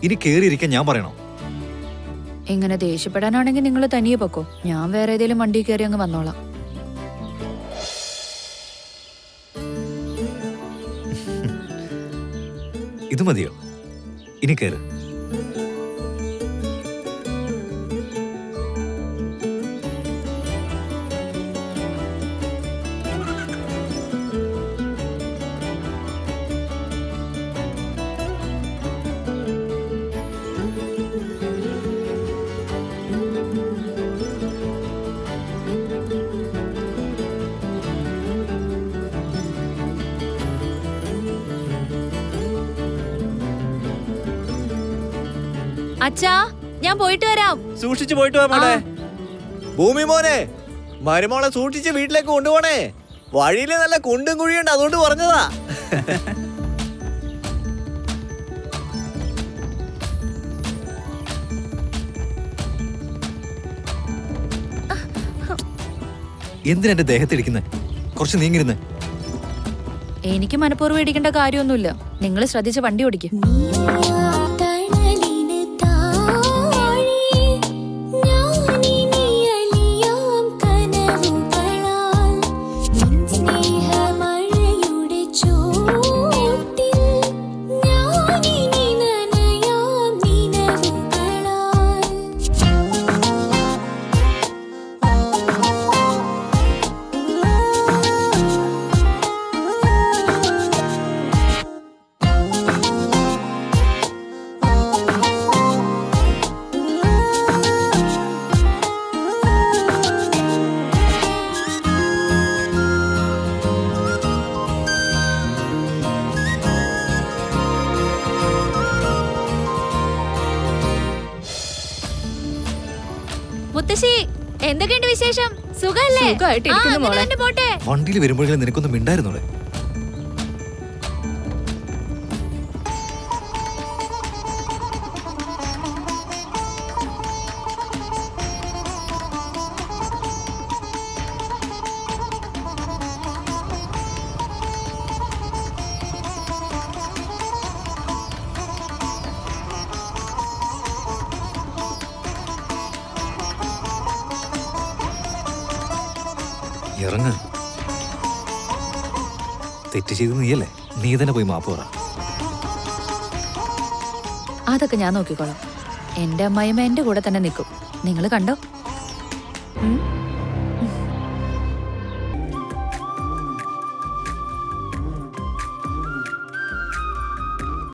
ഇനി കേറിയിരിക്കാൻ ഞാൻ പറയണോ ഇങ്ങനെ ദേഷ്യപ്പെടാനാണെങ്കിൽ നിങ്ങൾ തനിയെ പൊക്കോ ഞാൻ വേറെ ഏതെങ്കിലും വണ്ടി കയറി അങ്ങ് വന്നോളാം ഇത് മതിയോ ഇനി കേറ് അച്ഛാ ഞാൻ പോയിട്ട് വരാം സൂക്ഷിച്ചു പോയിട്ട് വാ മോളെ ഭൂമി മോനെ മരുമോളെ സൂക്ഷിച്ച് വീട്ടിലേക്ക് കൊണ്ടുപോണേ വഴിയില് നല്ല കുണ്ടും കുഴിയുണ്ട് അതുകൊണ്ട് പറഞ്ഞതാ എന്തിനാ എന്റെ ദേഹത്തിടിക്കുന്നത് കുറച്ച് നീങ്ങിരുന്ന് എനിക്ക് മനഃപൂർവ്വം ഇടിക്കേണ്ട കാര്യമൊന്നുമില്ല നിങ്ങൾ ശ്രദ്ധിച്ച് വണ്ടി ഓടിക്കും തണലിന് താഴെ ഞാനിനി അലിയാം കനവുകളാൽ നിൻ സ്നേഹമഴയുടെ ചോട്ടിൽ ഞാനിനി നനയാം നിലവുകളാൽ മുത്തശ്ശി എന്തൊക്കെയുണ്ട് വിശേഷം സുഖല്ലേ സുഖായിട്ടിരിക്കുന്നു ആ, മോളെ. അങ്ങനെ തന്നെ പോട്ടെ വണ്ടിയിൽ വരുമ്പോഴെങ്കിലും നിനക്കൊന്നും മിണ്ടായിരുന്നോളെ ഇറങ്ങ് തെറ്റ് ചെയ്ത് നീയല്ലേ നീ തന്നെ പോയി മാപ്പ് പറ അതൊക്കെ ഞാൻ നോക്കിക്കോളാം എന്റെ അമ്മായിമ്മ എന്റെ കൂടെ തന്നെ നിൽക്കും നിങ്ങൾ കണ്ടോ ഉം?